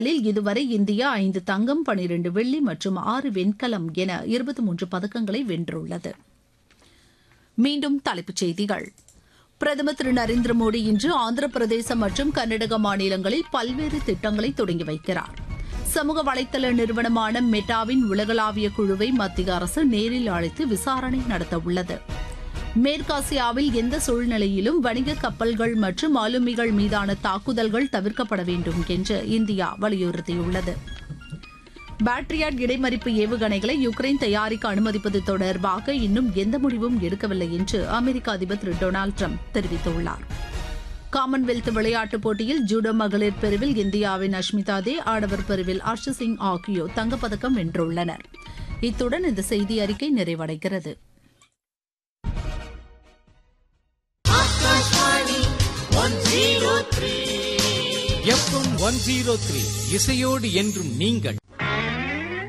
இதுவரை இந்தியா ஐந்து தங்கம் பனிரண்டு வெள்ளி மற்றும் ஆறு வெண்கலம் என இருபத்தி மூன்று பதக்கங்களை வென்றுள்ளது மீண்டும் தலைப்புச் செய்திகள் பிரதமர் திரு நரேந்திர மோடி இன்று ஆந்திர பிரதேசம் மற்றும் கர்நாடக மாநிலங்களில் பல்வேறு திட்டங்களை தொடங்கி வைக்கிறார் சமூக வலைதள நிறுவனமான மெட்டாவின் உலகளாவிய குழுவை மத்திய அரசு நேரில் அழைத்து விசாரணை நடத்த உள்ளது மேற்காசியாவில் எந்த சூழ்நிலையிலும் வணிக கப்பல்கள் மற்றும் ஆளுமிகள் மீதான தாக்குதல்கள் தவிர்க்கப்பட வேண்டும் என்று இந்தியா வலியுறுத்தியுள்ளது பேட்ரியாட் இடைமறிப்பு ஏவுகணைகளை யுக்ரைன் தயாரிக்க அனுமதிப்பது தொடர்பாக இன்னும் எந்த முடிவும் எடுக்கவில்லை என்று அமெரிக்க அதிபர் திரு டொனால்டு ட்ரம்ப் தெரிவித்துள்ளார் காமன்வெல்த் விளையாட்டுப் போட்டியில் ஜூடோ மகளிர் பிரிவில் இந்தியாவின் அஷ்மிதா தே ஆடவர் பிரிவில் ஹர்ஷ் சிங் ஆகியோர் தங்கப்பதக்கம் வென்றுள்ளனர் இத்துடன் இந்த செய்தி அறிக்கை நிறைவடைகிறது எஃப்எம் ஒன் ஜீரோ த்ரீ இசையோடு என்றும் நீங்கள்